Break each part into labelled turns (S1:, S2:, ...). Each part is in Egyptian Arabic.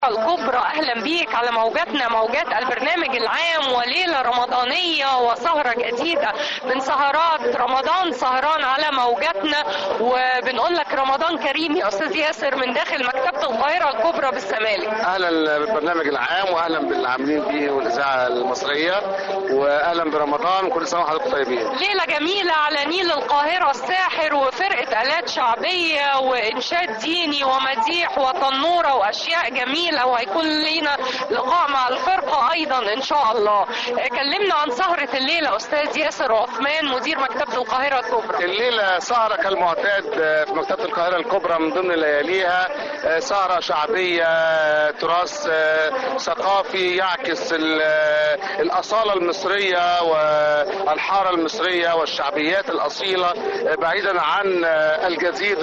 S1: الكبرى اهلا بيك على موجاتنا موجات البرنامج العام وليله رمضانيه وسهره جديده من سهرات رمضان سهران على موجاتنا وبنقول لك رمضان كريم يا استاذ ياسر من داخل مكتبه القاهره الكبرى بالسمالك
S2: اهلا بالبرنامج العام واهلا بالعاملين فيه والاذاعه المصريه واهلا برمضان وكل سنه وحضراتكم طيبين
S1: ليله جميله على نيل القاهره الساحر وفرقه الات شعبيه وانشاد ديني ومديح وتنوره واشياء جميله وهيكون لينا لقاء مع الفرقه ايضا ان شاء الله كلمنا عن سهره الليله استاذ ياسر عثمان مدير مكتبه القاهره الكبرى
S2: الليله سهره كالمعتاد في مكتبه القاهره الكبرى من ضمن لياليها سهره شعبيه تراث ثقافي يعكس الاصاله المصريه والحاره المصريه والشعبيات الاصيله بعيدا عن الجديد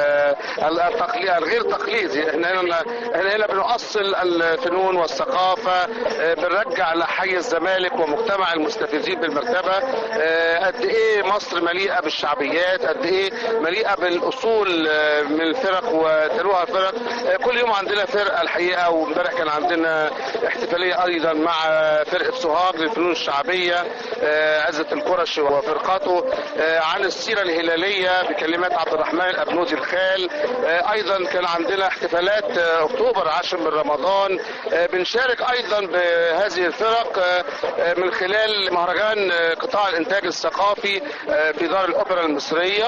S2: الغير تقليدي احنا هنا احنا هنا بنؤصل الفنون والثقافه بنرجع لحي الزمالك ومجتمع المستفيدين بالمكتبه قد ايه مصر مليئه بالشعبيات قد ايه مليئه بالاصول من الفرق وتلوها الفرق كل يوم عندنا فرقه الحقيقه وامبارح كان عندنا احتفاليه ايضا مع فرقه سوهاج للفنون الشعبيه عزه القرش وفرقته عن السيره الهلاليه بكلمات عبد الرحمن الابنودي الخال ايضا كان عندنا احتفالات اكتوبر عاشر من رمضان بنشارك ايضا بهذه الفرق من خلال مهرجان قطاع الانتاج الثقافي في دار الاوبرا المصريه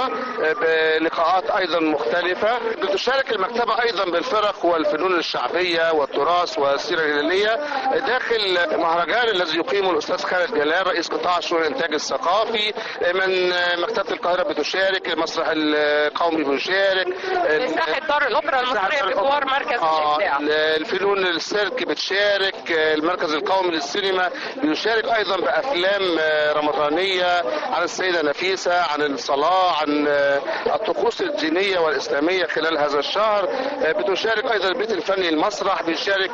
S2: بلقاءات ايضا مختلفه بتشارك المكتبه ايضا بالفرق والفنون الشعبيه والتراث والسيره الهلاليه داخل مهرجان الذي يقيمه الاستاذ خالد جلال رئيس قطاع شؤون الانتاج الثقافي من مكتبه القاهره بتشارك المسرح القومي بيشارك
S1: مساحه دار الاوبرا المصريه بجوار مركز
S2: آه
S1: الابداع
S2: الفنون السيرك بتشارك المركز القومي للسينما بيشارك ايضا بافلام رمضانيه عن السيده نفيسه عن الصلاه عن الطقوس الدينيه والاسلاميه خلال هذا الشهر بتشارك ايضا البيت الفني المسرح بيشارك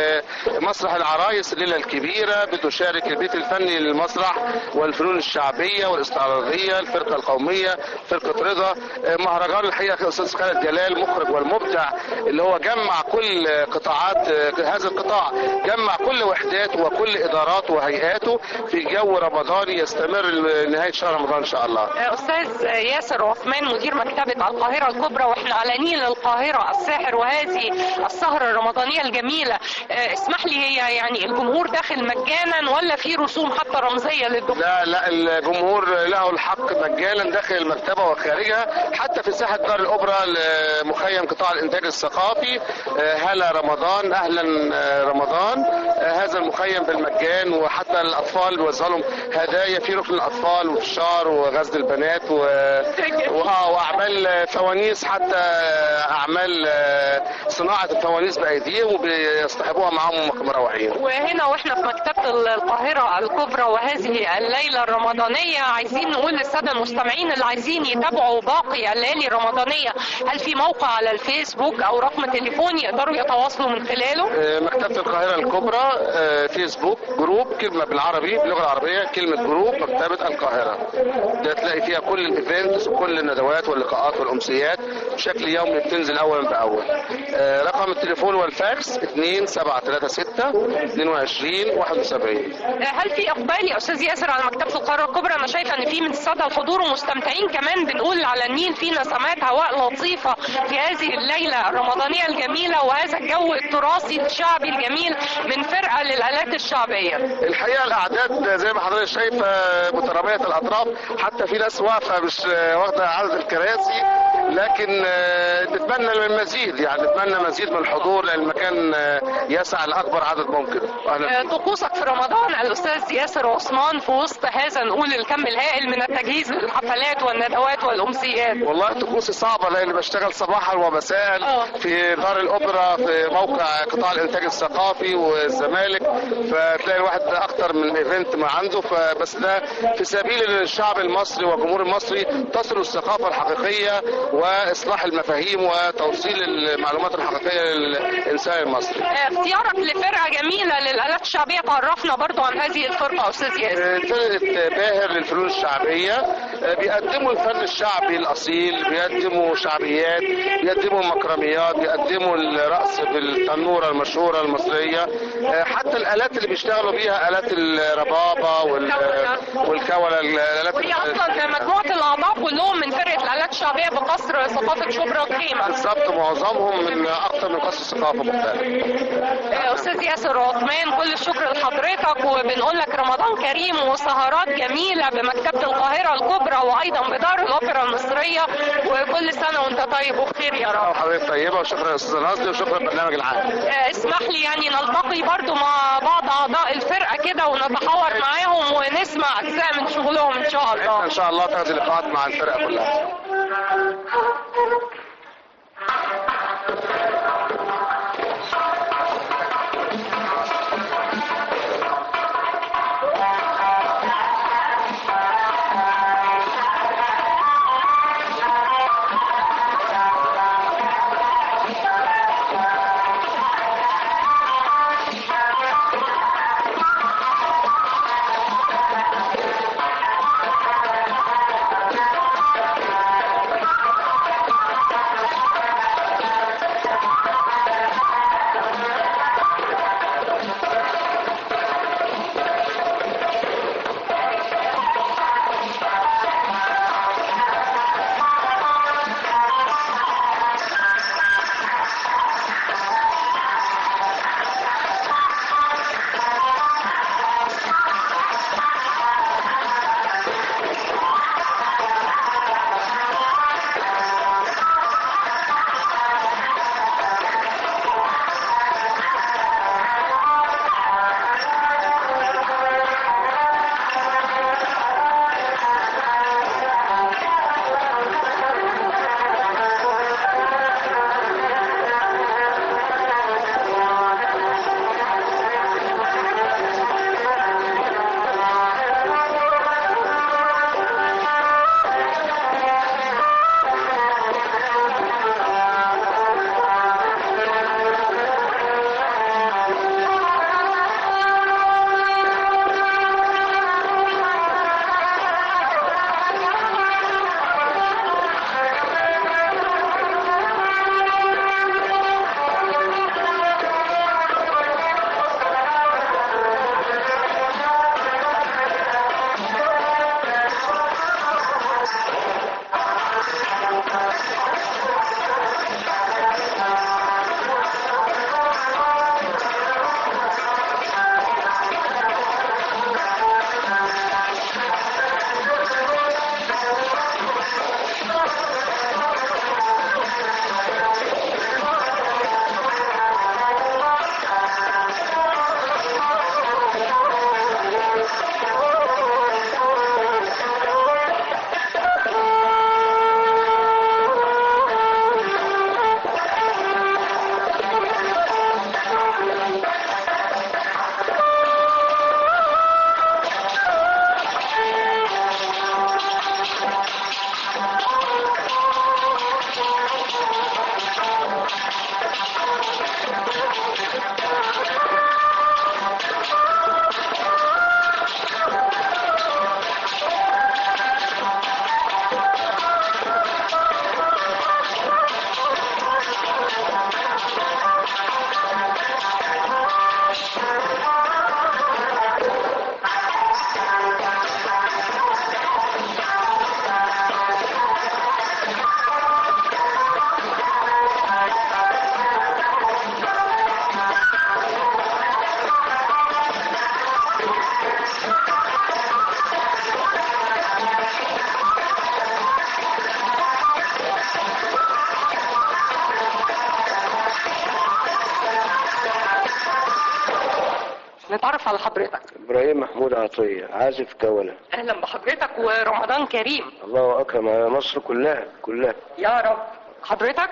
S2: مسرح العرايس الليله الكبيره بتشارك البيت الفني للمسرح والفنون الشعبيه والاستعراضيه الفرقه القوميه فرقه رضا مهرجان الحقيقه استاذ خالد جلال مخرج والمبدع اللي هو جمع كل قطاعات هذا القطاع جمع كل وحداته وكل اداراته وهيئاته في جو رمضاني يستمر لنهايه شهر رمضان ان شاء الله.
S1: استاذ ياسر عثمان مدير مكتبه القاهره الكبرى واحنا على نيل القاهره الساحر وهذه السهره الرمضانيه الجميله اسمح لي هي يعني الجمهور داخل مجانا ولا في رسوم حتى رمزيه للدخول؟
S2: لا لا الجمهور له الحق مجانا داخل المكتبه وخارجها حتى في ساحه دار الاوبرا لمخيم قطاع الانتاج الثقافي هلا رمضان اهلا رمضان هذا المخيم بالمجان وحتى الاطفال بيوزع لهم هدايا في ركن الاطفال والفشار وغزل البنات و... واه واعمال فوانيس حتى اعمال صناعه الفوانيس بايديهم وبيصطحبوها معاهم مروحين
S1: وهنا واحنا في مكتبه القاهره الكبرى وهذه الليله الرمضانيه عايزين نقول للساده المستمعين اللي عايزين يتابعوا باقي الليالي الرمضانيه هل في موقع على الفيسبوك او رقم تليفون يقدروا يتواصلوا من خلاله؟
S2: مكتبه القاهره الكبرى فيسبوك جروب كلمه بالعربي باللغه العربيه كلمه جروب مكتبه القاهره ده تلاقي فيها كل الايفنتس وكل الندوات واللقاءات والامسيات بشكل يومي بتنزل اولا باول رقم التليفون والفاكس 2736 22 71
S1: هل في اقبال يا استاذ ياسر على مكتبه القاهره الكبرى انا شايفه ان في من الساده الحضور ومستمتعين كمان بنقول على النيل في نسمات هواء لطيفه في هذه الليله الرمضانيه الجميله وهذا الجو التراثي الشعبي الجميل من فرقه للالات الشعبيه
S2: الحقيقه الاعداد زي ما حضرتك شايفه متراميه الاطراف حتى في ناس واقفه مش واخده عدد الكراسي لكن نتمنى المزيد يعني نتمنى مزيد من الحضور لان المكان يسع لاكبر عدد ممكن
S1: طقوسك في رمضان الاستاذ ياسر عثمان في وسط هذا نقول الكم الهائل من التجهيز للحفلات والندوات والامسيات
S2: والله طقوسي صعبه لان بشتغل صباحا ومساء في دار الاوبرا في موقع قطاع الانتاج الثقافي والزمالك فتلاقي الواحد اكتر من ايفنت ما عنده فبس ده في سبيل الشعب المصري والجمهور المصري تصل الثقافه الحقيقيه واصلاح المفاهيم وتوصيل المعلومات الحقيقيه للانسان المصري.
S1: اختيارك لفرقه جميله للالات الشعبيه تعرفنا برضو عن هذه الفرقه استاذ ياسر
S2: فرقه باهر للفنون الشعبيه بيقدموا الفن الشعبي الاصيل بيقدموا شعبيات بيقدموا مكرميات بيقدموا الرقص بالتنوره المشهوره المصريه حتى الالات اللي بيشتغلوا بيها الات الربابه وال والكوله الالات
S1: وهي اصلا مجموعه الاعضاء كلهم من فرقه الالات الشعبيه بقصر ثقافه شبرا الخيمه
S2: بالظبط معظمهم من اكثر من قصر ثقافه مختلف
S1: استاذ ياسر عثمان كل الشكر لحضرتك وبنقول لك رمضان كريم وسهرات جميله بمكتبه القاهره الكبرى وايضا بدار الاوبرا المصريه وكل سنه وانت طيب وبخير يا رب
S2: حضرتك طيبه وشكرا يا استاذ ناصر وشكرا البرنامج العام
S1: اسمح لي يعني نلتقي برضو مع بعض اعضاء الفرقه كده ونتحاور معاهم ونسمع اجزاء من شغلهم ان شاء الله
S2: ان شاء الله تاخذ لقاءات مع الفرقه كلها
S1: نتعرف على حضرتك
S3: ابراهيم محمود عطيه عازف كوله
S1: اهلا بحضرتك ورمضان كريم
S3: الله اكرم على مصر كلها كلها
S1: يا رب حضرتك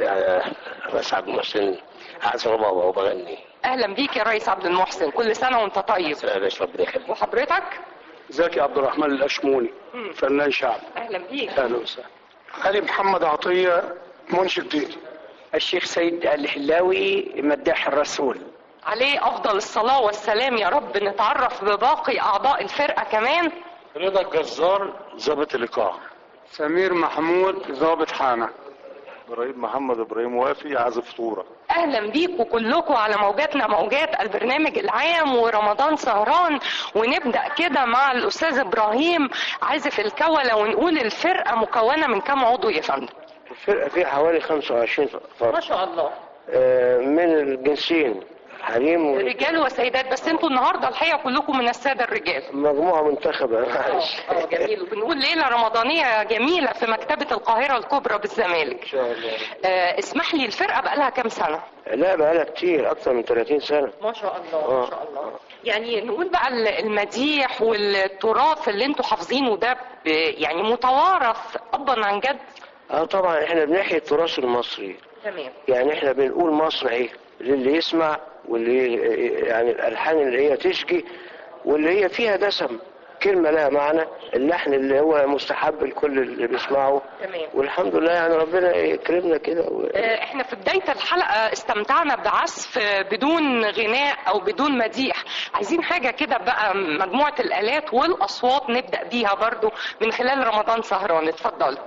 S3: بس عبد المحسن عازف بابا وبغني
S1: اهلا بيك يا ريس عبد المحسن كل سنه وانت طيب
S3: يا باشا ربنا يخليك
S1: وحضرتك
S4: زكي عبد الرحمن الاشموني فنان شعبي
S1: اهلا بيك
S4: اهلا وسهلا علي محمد عطية منشد جديد
S5: الشيخ سيد الحلاوي مداح الرسول
S1: عليه افضل الصلاه والسلام يا رب نتعرف بباقي اعضاء الفرقه كمان
S6: رضا الجزار ضابط الايقاع
S4: سمير محمود ضابط حانة
S6: ابراهيم محمد ابراهيم وافي عازف طوره
S1: اهلا بيكم كلكم على موجاتنا موجات البرنامج العام ورمضان سهران ونبدا كده مع الاستاذ ابراهيم عازف الكوله ونقول الفرقه مكونه من كام عضو يا فندم
S3: الفرقة فيها حوالي 25
S1: ما
S3: فرد
S1: شاء الله
S3: آه، من الجنسين حريم
S1: رجال وسيدات بس انتوا النهارده الحقيقه كلكم من الساده الرجال
S3: ومجموعة منتخبة معلش
S1: اه جميل وبنقول ليله رمضانيه جميله في مكتبه القاهره الكبرى بالزمالك
S3: ان شاء الله
S1: آه اسمح لي الفرقه بقالها كام سنه
S3: لا بقالها كتير اكتر من 30 سنة
S1: ما شاء الله
S3: آه.
S1: ما شاء الله يعني نقول بقى ال- المديح والتراث اللي انتوا حافظينه ده ب- يعني متوارث ابا عن جد
S3: اه طبعا احنا بنحيي التراث المصري
S1: تمام
S3: يعني احنا بنقول مصر ايه للي يسمع واللي يعني الالحان اللي هي تشجي واللي هي فيها دسم كلمة لها معنى اللحن اللي هو مستحب لكل اللي بيسمعه
S1: تمام
S3: والحمد لله يعني ربنا يكرمنا كده و...
S1: آه، احنا في بداية الحلقة استمتعنا بعزف بدون غناء او بدون مديح عايزين حاجة كده بقى مجموعة الالات والاصوات نبدأ بيها برضو من خلال رمضان سهران اتفضل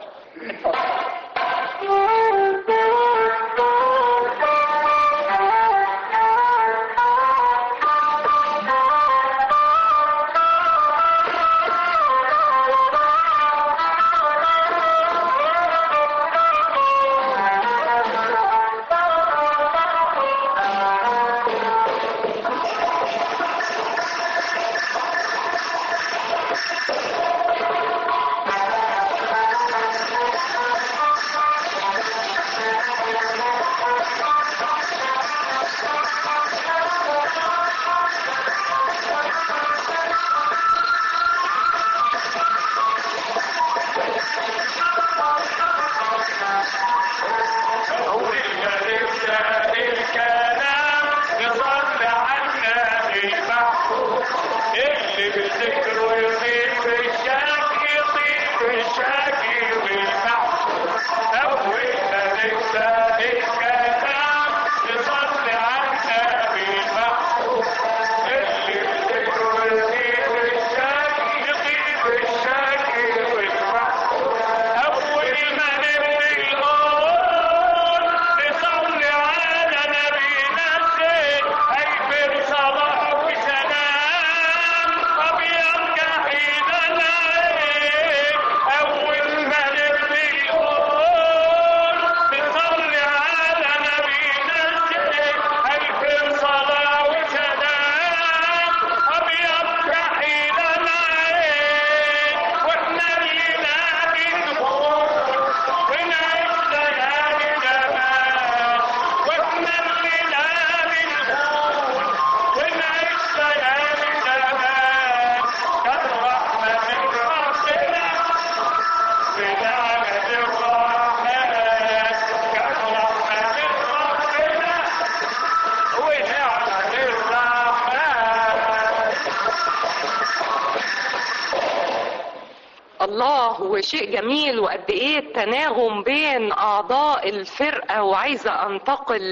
S1: الله وشيء جميل وقد ايه التناغم بين اعضاء الفرقه وعايزه انتقل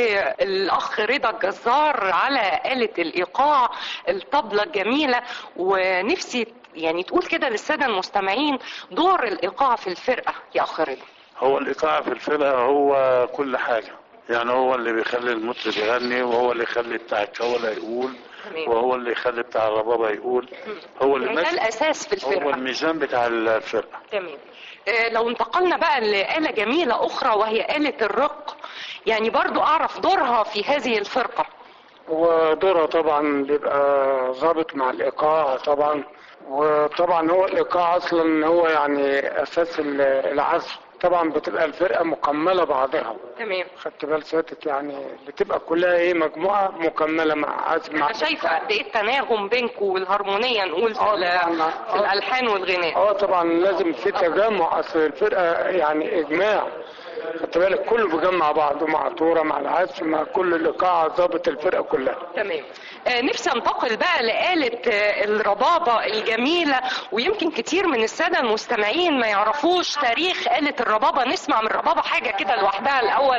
S1: للاخ رضا الجزار على آلة الايقاع الطبلة الجميله ونفسي يعني تقول كده للساده المستمعين دور الايقاع في الفرقه يا اخ رضا
S6: هو الايقاع في الفرقه هو كل حاجه يعني هو اللي بيخلي المطرب يغني وهو اللي يخلي بتاع الكوله يقول
S1: تمام.
S6: وهو اللي يخلي بتاع الربابه يقول هو اللي
S1: يعني ده
S6: ماسك
S1: الاساس في
S6: هو
S1: الفرقه
S6: الميزان بتاع الفرقه
S1: تمام آه، لو انتقلنا بقى لآلة جميلة أخرى وهي آلة الرق يعني برضو أعرف دورها في هذه الفرقة
S4: ودورها طبعا بيبقى ظابط مع الايقاع طبعا وطبعا هو الايقاع اصلا هو يعني اساس ال- العزف طبعا بتبقى الفرقه مكمله بعضها
S1: تمام
S4: خدت بال سيادتك يعني بتبقى كلها ايه مجموعه مكمله مع عزف مع
S1: أنا شايفة قد إيه التناغم بينكم والهارمونية نقول في,
S4: آه،
S1: ال-
S4: طبعاً.
S1: في الألحان والغناء
S4: اه طبعا لازم في تجمع اصل الفرقه يعني اجماع خدت بالك كله بيجمع بعضه مع طوره مع العزف مع كل الايقاع ظابط الفرقه كلها
S1: تمام آه، نفسي انتقل بقى لآلة آه، الربابة الجميلة ويمكن كتير من السادة المستمعين ما يعرفوش تاريخ آلة الربابة نسمع من الربابة حاجة كده لوحدها الأول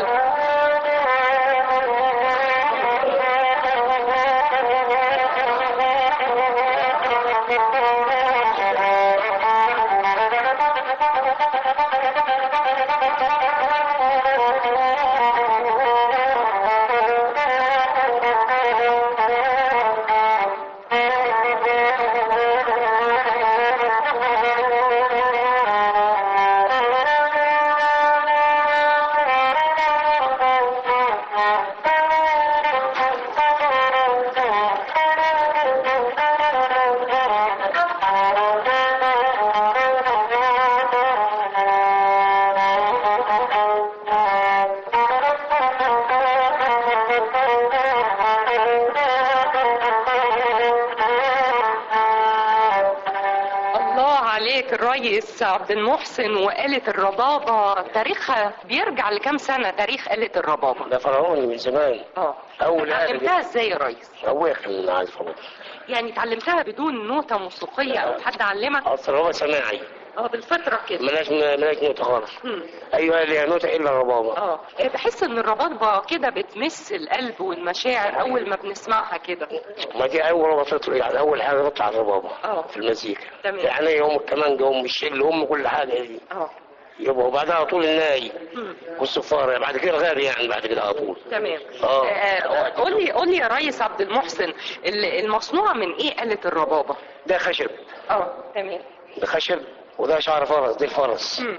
S1: الله عليك الريس عبد المحسن وآلة الربابة تاريخها بيرجع لكام سنة تاريخ آلة الربابة
S3: ده فرعون من زمان
S1: اه
S3: اول
S1: اتعلمتها ازاي يا ريس
S3: ابويا كان عازف ربابة
S1: يعني اتعلمتها بدون نوتة موسيقية او حد علمك
S3: اصل ربابة سماعي
S1: اه بالفطرة كده
S3: ملاش ملاش نوتة خالص
S1: مم.
S3: ايوه ليها نوتة الا الربابة
S1: اه بحس ان الربابة كده بتمس القلب والمشاعر اول ما بنسمعها كده
S3: ما دي اول ربابة تطلع يعني اول حاجة تطلع الربابة
S1: اه.
S3: في المزيكا
S1: تمام.
S3: يعني هم الكمانجة هم الشل هم كل حاجة دي
S1: اه
S3: يبقى وبعدها على طول الناي
S1: مم.
S3: والصفارة بعد كده الغاب يعني بعد كده على طول
S1: تمام
S3: اه.
S1: آه، قول لي قول لي يا ريس عبد المحسن ال- المصنوعة من ايه آلة الربابة
S3: ده خشب
S1: اه تمام
S3: ده خشب وده شعر فرس دي الفرس
S1: مم.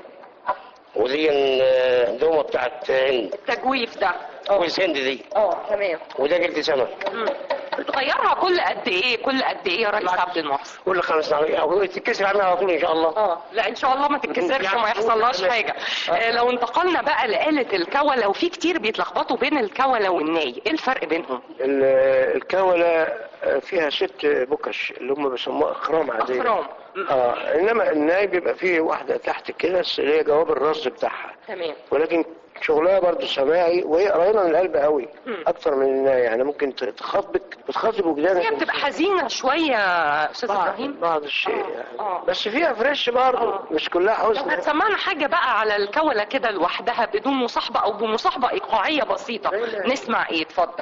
S3: ودي دومة بتاعت هند
S1: التجويف ده
S3: كويس هند دي
S1: اه تمام
S3: وده جلد سمك
S1: مم. بتغيرها كل قد ايه كل قد ايه يا ريس عبد المحسن
S3: كل خمس دقايق تتكسر عنها على طول ان شاء الله
S1: اه لا ان شاء الله ما تتكسرش وما يحصلهاش حاجه آه لو انتقلنا بقى لآلة الكولة وفي كتير بيتلخبطوا بين الكولة والناي ايه الفرق بينهم
S3: ال- الكولة فيها ست بكش اللي هم بيسموها اخرام عادية
S1: اخرام مم.
S3: اه انما الناي بيبقى فيه واحدة تحت كده اللي هي جواب الرص بتاعها
S1: تمام
S3: ولكن شغلها برضه سماعي وهي قريبة من القلب قوي
S1: مم.
S3: اكتر من الناي يعني ممكن تخاطبك بتخاطب وجدانك
S1: هي بتبقى حزينه شويه يا استاذ
S3: بعض,
S1: ابراهيم
S3: بعض الشيء
S1: آه.
S3: يعني.
S1: آه.
S3: بس فيها فريش برضه
S1: آه.
S3: مش كلها
S1: لو
S3: حزن
S1: هتسمعنا حاجه بقى على الكولة كده لوحدها بدون مصاحبه او بمصاحبه ايقاعيه بسيطه نسمع ايه اتفضل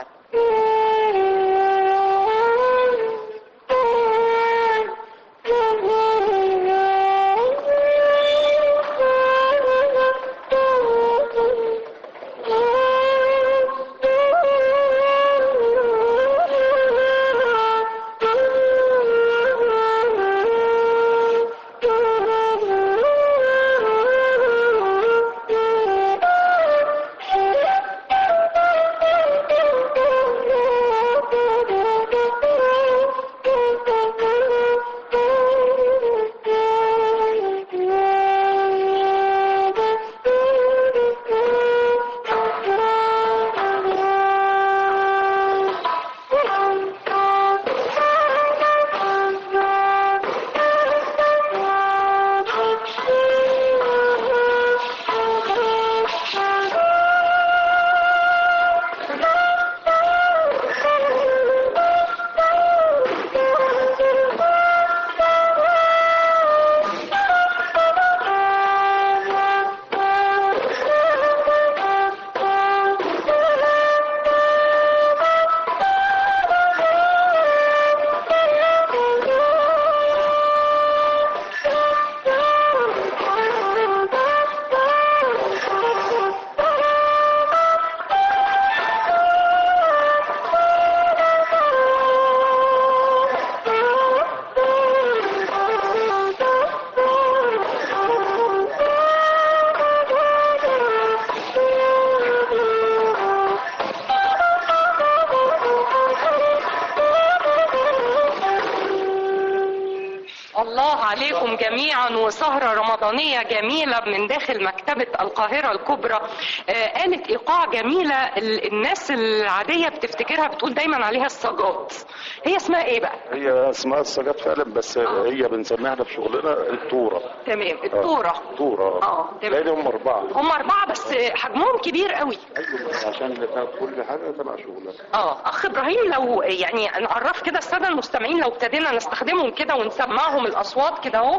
S1: الله الله عليكم جميعا وسهرة رمضانية جميلة من داخل مكتبة القاهرة الكبرى آه، قالت إيقاع جميلة ال- الناس العادية بتفتكرها بتقول دايما عليها الصاجات هي اسمها ايه بقى؟
S7: هي اسمها السجاد فعلا بس هي بنسميها احنا في شغلنا التوره
S1: تمام التورة
S7: توره
S1: اه تمام
S7: لان هم اربعه
S1: هم أربعة بس حجمهم كبير قوي
S7: عشان نفهم كل حاجه تبع شغلنا
S1: اه اخ ابراهيم لو يعني نعرف كده الساده المستمعين لو ابتدينا نستخدمهم كده ونسمعهم الاصوات كده اهو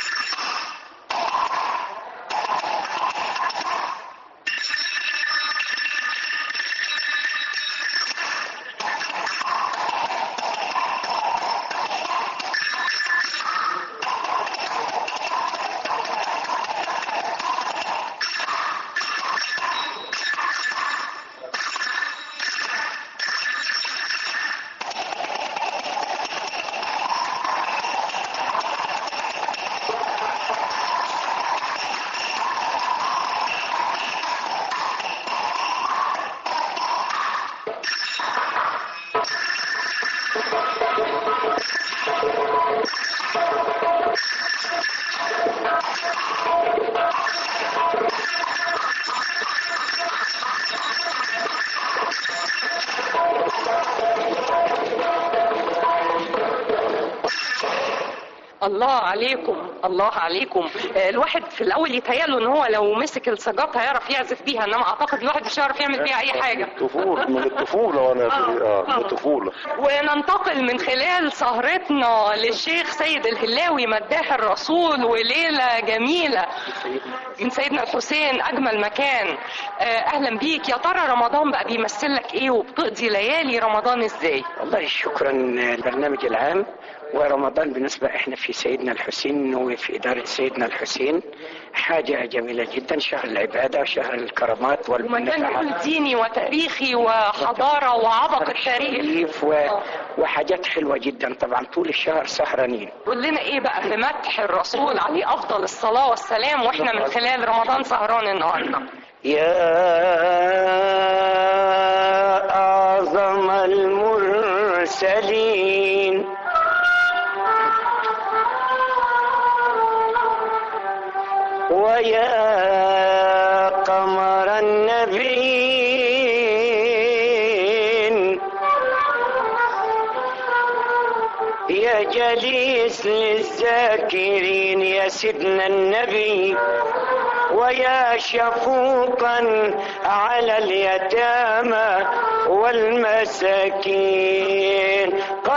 S1: الله عليكم الله عليكم آه، الواحد في الاول يتهيأله ان هو لو مسك السجاط هيعرف يعزف بيها انما اعتقد الواحد مش هيعرف يعمل بيها اي حاجه
S7: طفول من الطفوله وانا في اه من الطفوله
S1: وننتقل من خلال سهرتنا للشيخ سيد الهلاوي مداح الرسول وليلة جميلة من سيدنا الحسين أجمل مكان آه، أهلا بيك يا ترى رمضان بقى بيمثل لك إيه وبتقضي ليالي رمضان إزاي
S5: والله شكرا البرنامج العام ورمضان بالنسبة احنا في سيدنا الحسين وفي إدارة سيدنا الحسين حاجة جميلة جدا شهر العبادة وشهر الكرامات
S1: ومكان
S5: والمنفعة
S1: يكون ديني وتاريخي وحضارة وعبق التاريخ
S5: شريف و... وحاجات حلوة جدا طبعا طول الشهر سهرانين
S1: قول لنا إيه بقى في مدح الرسول عليه أفضل الصلاة والسلام وإحنا من خلال رمضان سهران النهاردة
S5: يا أعظم المرسلين ويا قمر النبيين يا جليس للذاكرين يا سيدنا النبي ويا شفوقا على اليتامى والمساكين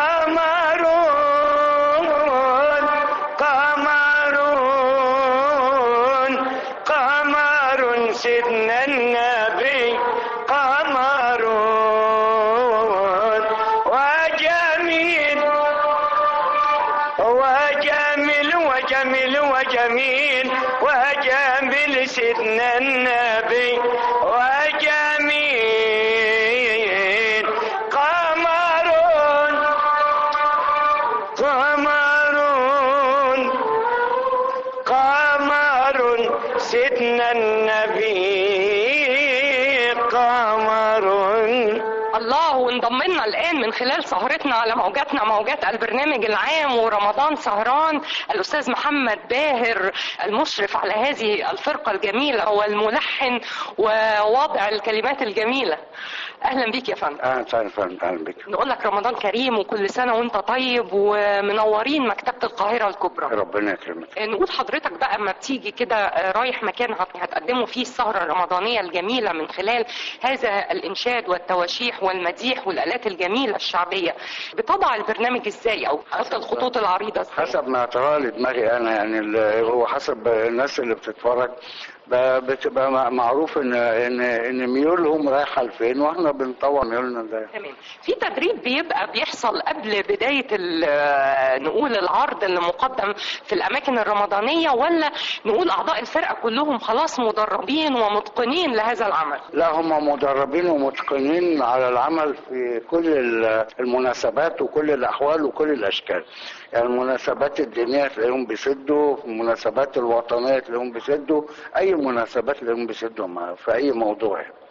S5: قمرون قمرون قمر سيدنا النبي قمرون وجميل وجميل وجميل وجميل وجميل سيدنا النبي وجميل قمر قمر قمر سيدنا النبي قمر
S1: الله وانضم لنا الان من خلال سهرتنا على موجاتنا موجات البرنامج العام ورمضان سهران الاستاذ محمد باهر المشرف على هذه الفرقه الجميله والملحن وواضع الكلمات الجميله اهلا بيك يا فندم
S3: اهلا وسهلا فندم اهلا بك
S1: نقول لك رمضان كريم وكل سنه وانت طيب ومنورين مكتبه القاهره الكبرى
S3: ربنا يكرمك
S1: نقول حضرتك بقى اما بتيجي كده آه، رايح مكان هت- هتقدموا فيه السهرة الرمضانية الجميلة من خلال هذا الإنشاد والتواشيح والمديح والآلات الجميلة الشعبية بتضع البرنامج إزاي أو تحط الخطوط العريضة إزاي
S3: حسب ما ترى لدماغي انا يعني ال- هو حسب الناس اللي بتتفرج ب- بتبقى مع- معروف ان ان ان ميولهم رايحه لفين واحنا بنطور ميولنا ده
S1: تمام في تدريب بيبقى بيحصل قبل بداية ال- آه، نقول العرض اللي مقدم في الأماكن الرمضانية ولا نقول أعضاء الفرقة كلهم خلاص مدربين ومتقنين لهذا العمل
S3: لا هم مدربين ومتقنين على العمل في كل ال- المناسبات وكل الاحوال وكل الاشكال يعني المناسبات الدينيه تلاقيهم بيسدوا في المناسبات الوطنيه تلاقيهم بيسدوا اي مناسبات تلاقيهم بيسدوا معاها في اي موضوع يعني.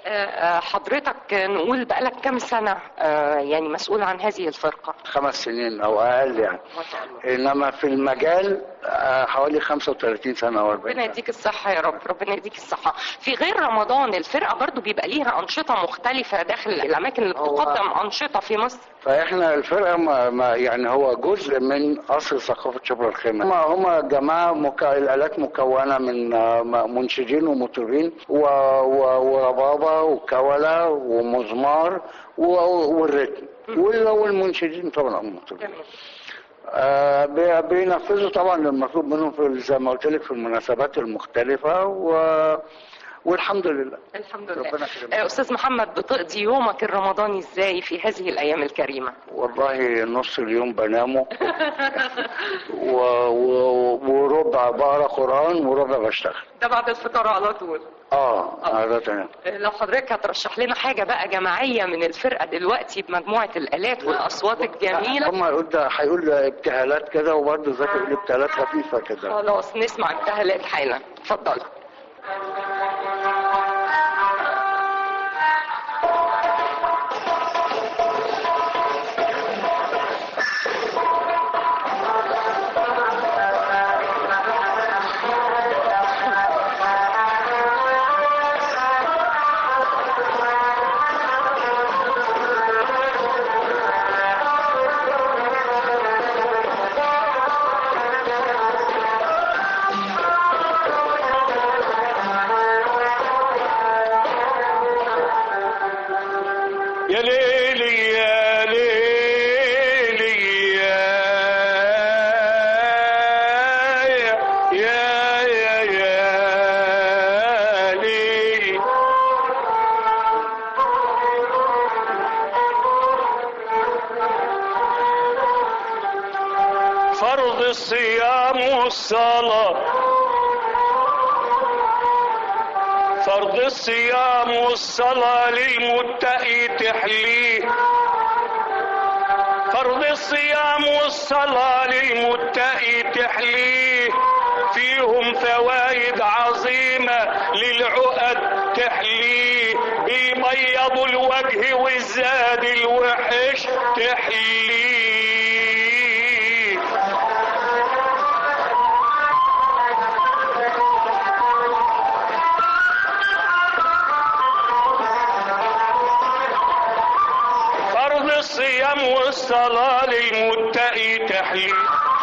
S1: آه، آه، حضرتك نقول بقالك كام سنة آه، يعني مسؤول عن هذه الفرقة
S8: خمس سنين او اقل يعني
S1: ما شاء الله
S8: انما في المجال آه، حوالي 35 سنه او 40
S1: ربنا يديك الصحة يا رب ربنا يديك الصحة في غير رمضان الفرقة برضو بيبقى ليها أنشطة مختلفة داخل الأماكن اللي
S8: هو-
S1: بتقدم أنشطة في مصر
S8: فاحنا الفرقه ما ما يعني هو جزء من اصل ثقافه شبرا الخيمه هم هم جماعه مك... الالات مكونه من آه، م- منشدين ومطربين و... و... وربابه وكوله ومزمار و... والريتم وال- والمنشدين طبعا المطربين
S1: جميل
S8: آه، بي- بينفذوا طبعا المطلوب منهم في زي ما قلت لك في المناسبات المختلفه و... والحمد لله
S1: الحمد لله
S8: ربنا يكرمك.
S1: آه، أستاذ محمد بتقضي يومك الرمضاني إزاي في هذه الأيام الكريمة
S8: والله نص اليوم بنامه و... و... وربع بقرا قران وربع بشتغل
S1: ده بعد الفطار على طول
S8: اه عادة يعني.
S1: آه، لو حضرتك هترشح لنا حاجة بقى جماعية من الفرقة دلوقتي بمجموعة الآلات والأصوات الجميلة
S8: هم هيقول ده هيقول ابتهالات كده وبرضه ذاكر يقول ابتهالات خفيفه كده
S1: خلاص نسمع ابتهالات حالا اتفضل
S9: يا ليلي يا ليلي يا يا يا يا ليلي فرض الصيام والصلاه فرض الصيام والصلاة للمتقي تحليه فرض الصيام والصلاة للمتقي تحليه فيهم فوائد عظيمة للعقد تحليه بيبيضوا الوجه والزاد الوحش تحليه فرض الصيام والصلاة للمتقي تحليل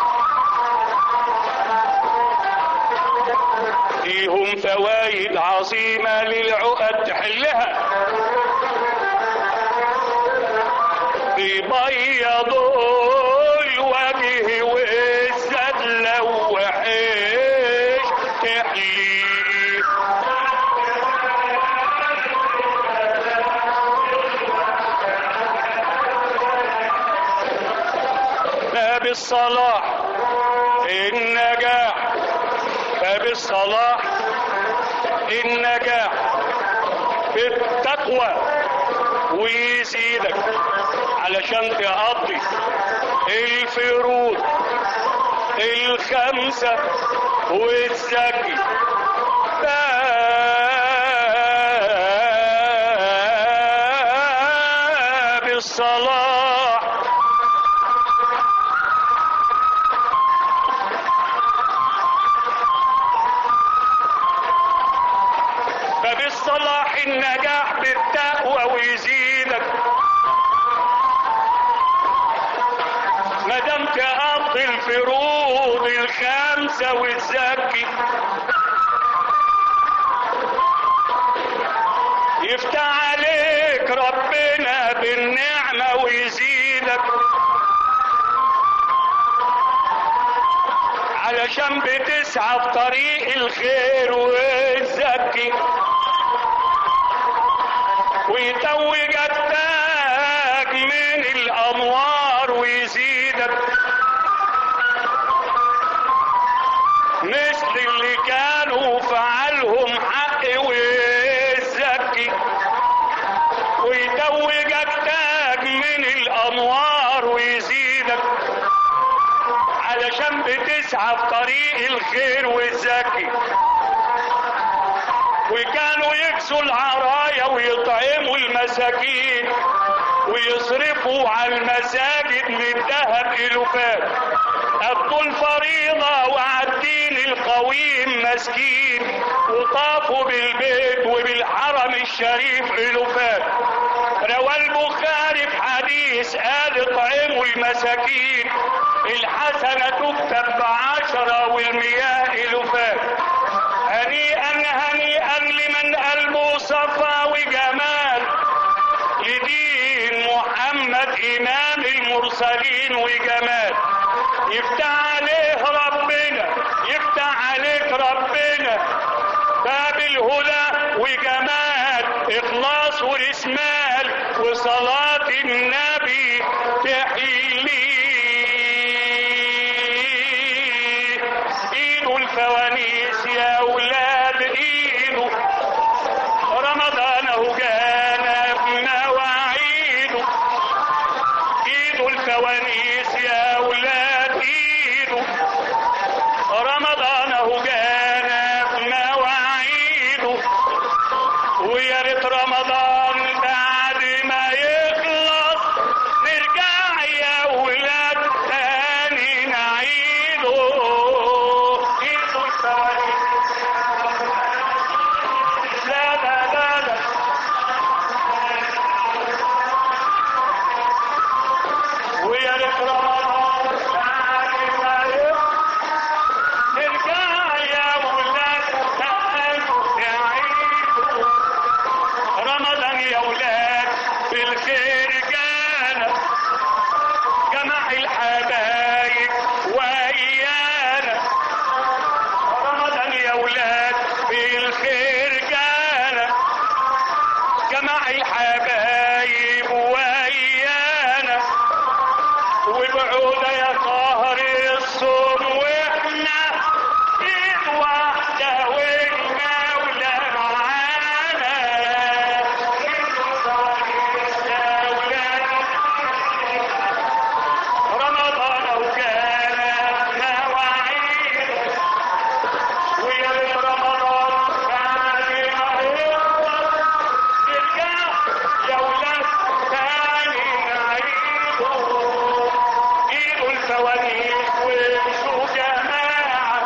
S9: فيهم فوائد عظيمة للعقد تحلها بيبيضوا الوجه والزاد لو وحش تحليل باب الصلاح النجاح باب الصلاح النجاح في التقوى ويزيدك علشان تقضي الفروض الخمسة وتزكي باب الصلاح فبالصلاح النجاح بالتقوى ويزيدك ما دام تقضي الفروض الخمسه وتزكي يفتح عليك ربنا بالنعمه ويزيدك علشان بتسعى في طريق الخير وتزكي ويتوجك تاج من الانوار ويزيدك مثل اللي كانوا فعلهم حق ويزكي ويتوجك تاج من الانوار ويزيدك علشان بتسعى في طريق الخير والزكي وكانوا يكسوا العرايا ويطعموا المساكين ويصرفوا على المساجد من ذهب الوفات أدوا الفريضة وعالدين القويم مسكين وطافوا بالبيت وبالحرم الشريف الوفات روى البخاري في حديث قال اطعموا المساكين الحسنة تكتب بعشرة والمياه الوفات هنيئا هنيئا لمن قلبه صفا وجمال لدين محمد إمام المرسلين وجمال يفتح عليه ربنا يفتح عليك ربنا باب الهدى وجمال إخلاص ورسمال وصلاة النبي تحيلي ايده الفوانيس يا اولاد ايده رمضان اهو جانا بمواعيده ايده الفوانيس يا اولاد ايده رمضان اهو جانا بمواعيده ويا ريت رمضان بعد ما يخلص نرجع يا ولاد تاني نعيده ايده الفوانيس لا لا لا لا ويا ريت رمضان بعد ما يخلص نرجع يا ولاد تاني نعيده رمضان يا ولاد بالخير جانا جمع الحبايب ويانا رمضان يا ولاد بالخير جانا جمع الحبايب ويانا وبعودة يا قهر الصوم واحنا ايد واحدة والمولى معانا رمضان وكان مواعيد ويا ريت رمضان بعد ما يخلص نرجع يا ولاد تاني نعيده ايدوا الفوانيس وامشوا جماعة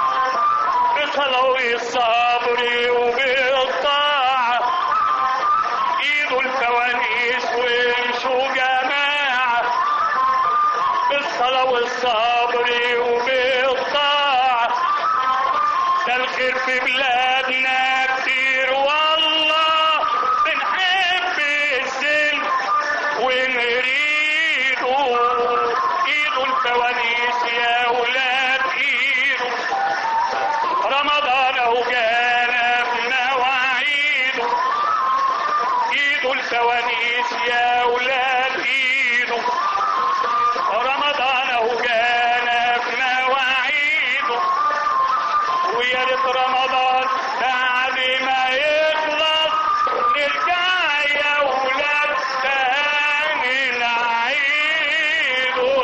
S9: بصلاة الصبر وبالطاعة ايدوا الفوانيس وامشوا جماعة بالصلاة والصبر وبالطاعة ده الخير في بلادنا كتير والله بنحب السلم ونريده ايده الفوانيس يا ولاد ايده رمضان اهو جانا بمواعيده ايده الفوانيس يا ولاد ايده رمضان اهو جانا بمواعيده ويا ريت رمضان بعد ما يخلص نرجع يا ولاد تاني نعيده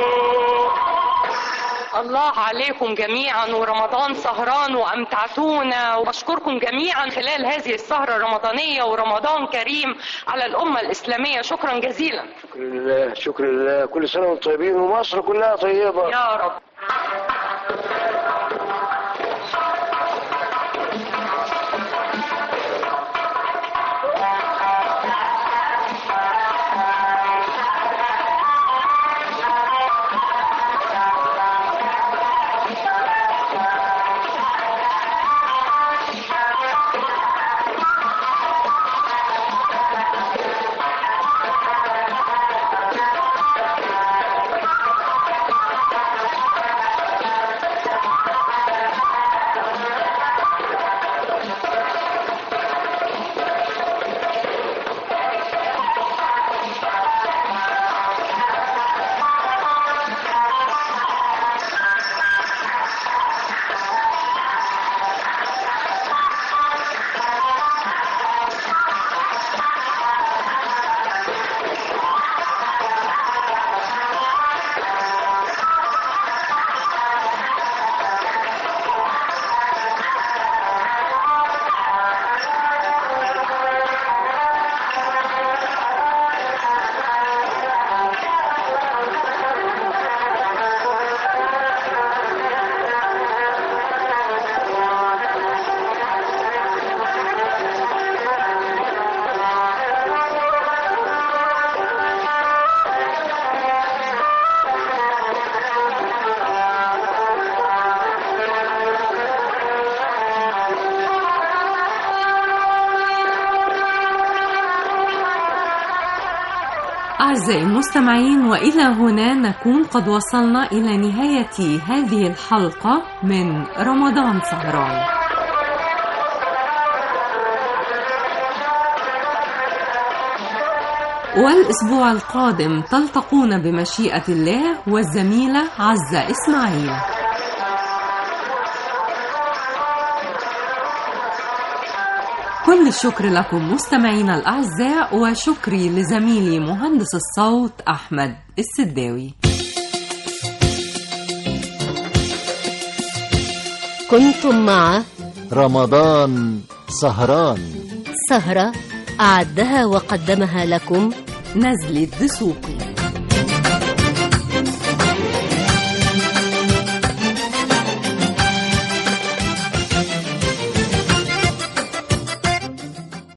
S1: الله عليكم جميعا ورمضان سهران وامتعتونا وبشكركم جميعا خلال هذه السهره الرمضانيه ورمضان كريم على الامه الاسلاميه شكرا جزيلا
S3: شكر لله شكر لله كل سنة وانتم طيبين ومصر كلها طيبة
S1: يا رب
S10: أعزائي المستمعين وإلى هنا نكون قد وصلنا إلى نهاية هذه الحلقة من رمضان سهران والأسبوع القادم تلتقون بمشيئة الله والزميلة عزة إسماعيل كل الشكر لكم مستمعينا الأعزاء وشكري لزميلي مهندس الصوت أحمد السداوي
S11: كنتم مع
S12: رمضان سهران
S11: سهرة أعدها وقدمها لكم
S10: نزل الدسوقي